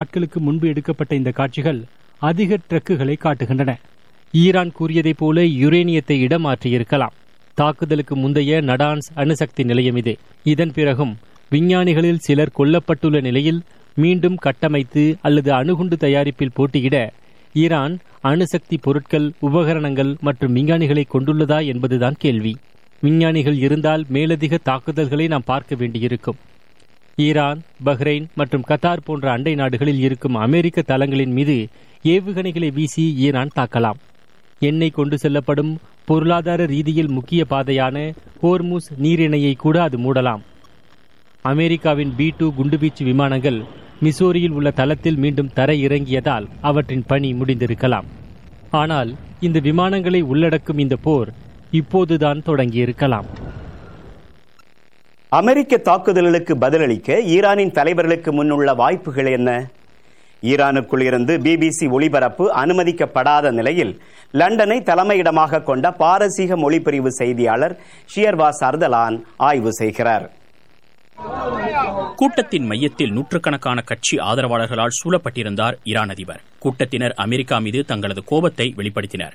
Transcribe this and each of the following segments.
நாட்களுக்கு முன்பு எடுக்கப்பட்ட இந்த காட்சிகள் அதிக ட்ரக்குகளை காட்டுகின்றன ஈரான் கூறியதைப் போல யுரேனியத்தை இடமாற்றியிருக்கலாம் தாக்குதலுக்கு முந்தைய நடான்ஸ் அணுசக்தி நிலையம் இது இதன் பிறகும் விஞ்ஞானிகளில் சிலர் கொல்லப்பட்டுள்ள நிலையில் மீண்டும் கட்டமைத்து அல்லது அணுகுண்டு தயாரிப்பில் போட்டியிட ஈரான் அணுசக்தி பொருட்கள் உபகரணங்கள் மற்றும் விஞ்ஞானிகளை கொண்டுள்ளதா என்பதுதான் கேள்வி விஞ்ஞானிகள் இருந்தால் மேலதிக தாக்குதல்களை நாம் பார்க்க வேண்டியிருக்கும் ஈரான் பஹ்ரைன் மற்றும் கத்தார் போன்ற அண்டை நாடுகளில் இருக்கும் அமெரிக்க தளங்களின் மீது ஏவுகணைகளை வீசி ஈரான் தாக்கலாம் எண்ணெய் கொண்டு செல்லப்படும் பொருளாதார ரீதியில் முக்கிய பாதையான ஹோர்முஸ் நீரிணையை கூட அது மூடலாம் அமெரிக்காவின் பி டூ குண்டுவீச்சு விமானங்கள் மிசோரியில் உள்ள தளத்தில் மீண்டும் தர இறங்கியதால் அவற்றின் பணி முடிந்திருக்கலாம் ஆனால் இந்த விமானங்களை உள்ளடக்கும் இந்த போர் இப்போதுதான் தொடங்கியிருக்கலாம் அமெரிக்க தாக்குதல்களுக்கு பதிலளிக்க ஈரானின் தலைவர்களுக்கு முன்னுள்ள வாய்ப்புகள் என்ன ஈரானுக்குள் இருந்து பிபிசி ஒளிபரப்பு அனுமதிக்கப்படாத நிலையில் லண்டனை தலைமையிடமாக கொண்ட பாரசீக மொழிப்பிரிவு செய்தியாளர் ஷியர்வாஸ் அர்தலான் ஆய்வு செய்கிறார் கூட்டத்தின் மையத்தில் நூற்றுக்கணக்கான கட்சி ஆதரவாளர்களால் சூழப்பட்டிருந்தார் ஈரான் அதிபர் கூட்டத்தினர் அமெரிக்கா மீது தங்களது கோபத்தை வெளிப்படுத்தினர்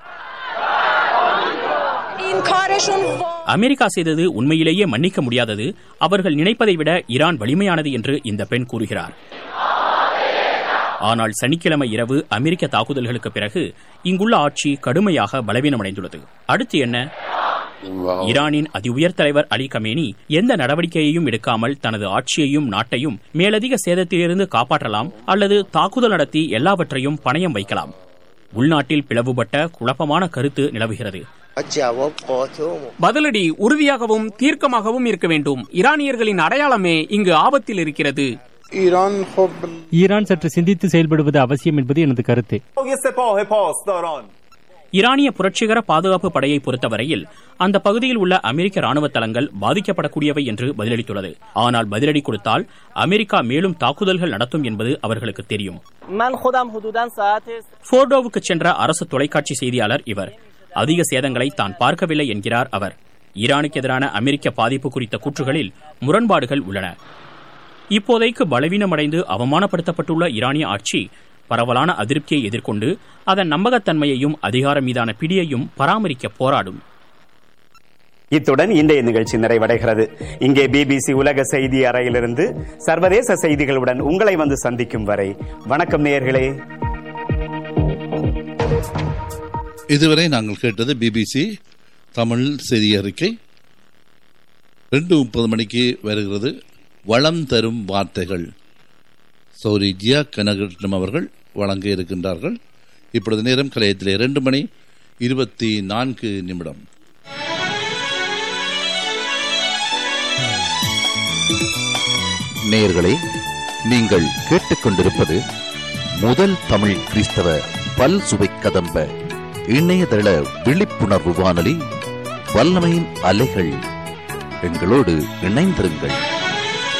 அமெரிக்கா செய்தது உண்மையிலேயே மன்னிக்க முடியாதது அவர்கள் நினைப்பதை விட ஈரான் வலிமையானது என்று இந்த பெண் கூறுகிறார் ஆனால் சனிக்கிழமை இரவு அமெரிக்க தாக்குதல்களுக்கு பிறகு இங்குள்ள ஆட்சி கடுமையாக பலவீனமடைந்துள்ளது அடுத்து என்ன ஈரானின் அதி உயர் தலைவர் அலி கமேனி எந்த நடவடிக்கையையும் எடுக்காமல் தனது ஆட்சியையும் நாட்டையும் மேலதிக சேதத்திலிருந்து காப்பாற்றலாம் அல்லது தாக்குதல் நடத்தி எல்லாவற்றையும் பணயம் வைக்கலாம் உள்நாட்டில் பிளவுபட்ட குழப்பமான கருத்து நிலவுகிறது பதிலடி உறுதியாகவும் தீர்க்கமாகவும் இருக்க வேண்டும் ஈரானியர்களின் அடையாளமே இங்கு ஆபத்தில் இருக்கிறது ஈரான் சற்று சிந்தித்து செயல்படுவது அவசியம் என்பது எனது கருத்து ஈரானிய புரட்சிகர பாதுகாப்பு படையை பொறுத்தவரையில் அந்த பகுதியில் உள்ள அமெரிக்க ராணுவ தளங்கள் பாதிக்கப்படக்கூடியவை என்று பதிலளித்துள்ளது ஆனால் பதிலடி கொடுத்தால் அமெரிக்கா மேலும் தாக்குதல்கள் நடத்தும் என்பது அவர்களுக்கு தெரியும் போர்டோவுக்கு சென்ற அரசு தொலைக்காட்சி செய்தியாளர் இவர் அதிக சேதங்களை தான் பார்க்கவில்லை என்கிறார் அவர் ஈரானுக்கு எதிரான அமெரிக்க பாதிப்பு குறித்த கூற்றுகளில் முரண்பாடுகள் உள்ளன இப்போதைக்கு பலவீனமடைந்து அவமானப்படுத்தப்பட்டுள்ள ஈரானிய ஆட்சி பரவலான அதிருப்தியை எதிர்கொண்டு அதன் நம்பகத்தன்மையையும் அதிகாரம் மீதான பிடியையும் பராமரிக்க போராடும் இத்துடன் இன்றைய நிகழ்ச்சி நிறைவடைகிறது இங்கே பிபிசி உலக செய்தி அறையிலிருந்து சர்வதேச செய்திகளுடன் உங்களை வந்து சந்திக்கும் வரை வணக்கம் நேயர்களே இதுவரை நாங்கள் கேட்டது பிபிசி தமிழ் செய்தி அறிக்கை ரெண்டு முப்பது மணிக்கு வருகிறது வளம் தரும் வார்த்தைகள் சௌரி ஜியா கனகிருஷ்ணம் அவர்கள் வழங்க இருக்கின்றார்கள் இப்பொழுது நேரம் கலையத்திலே இரண்டு மணி இருபத்தி நான்கு நிமிடம் நேயர்களே நீங்கள் கேட்டுக்கொண்டிருப்பது முதல் தமிழ் கிறிஸ்தவ பல் சுவை கதம்ப இணையதள விழிப்புணர்வு வானொலி வல்லமையின் அலைகள் எங்களோடு இணைந்திருங்கள்